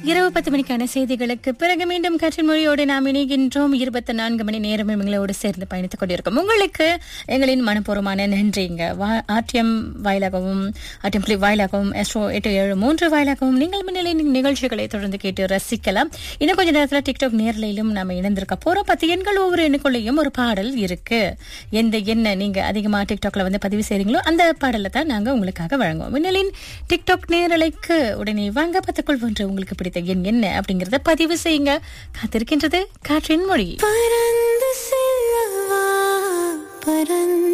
இரவு பத்து மணிக்கான செய்திகளுக்கு பிறகு மீண்டும் காற்றின் மொழியோடு நாம் இணைகின்றோம் இருபத்தி நான்கு மணி நேரம் எங்களோடு சேர்ந்து பயணித்துக் கொண்டிருக்கோம் உங்களுக்கு எங்களின் மனப்பூர்வமான நன்றிங்க வா- ஆர்டிஎம் வாயிலாகவும் ஆர்டிஎம் கிளிப் வாயிலாகவும் எஸ்ஓ எட்டு ஏழு மூன்று வாயிலாகவும் நீங்கள் முன்னிலை நிகழ்ச்சிகளை தொடர்ந்து கேட்டு ரசிக்கலாம் இன்னும் கொஞ்ச நேரத்தில் டிக்டாக் நேரலையிலும் நாம இணைந்திருக்க போறோம் பத்து எண்கள் ஒவ்வொரு எண்ணுக்குள்ளேயும் ஒரு பாடல் இருக்கு எந்த எண்ணை நீங்க அதிகமா டிக்டாக்ல வந்து பதிவு செய்றீங்களோ அந்த பாடலை தான் நாங்க உங்களுக்காக வழங்குவோம் மின்னலின் டிக்டாக் நேரலைக்கு உடனே வாங்க பத்துக்குள் ஒன்று உங்களுக்கு பிடித்த எண் என்ன அப்படிங்கறத பதிவு செய்யுங்க காத்திருக்கின்றது காற்றின் மொழி பறந்து செல்லவா பறந்து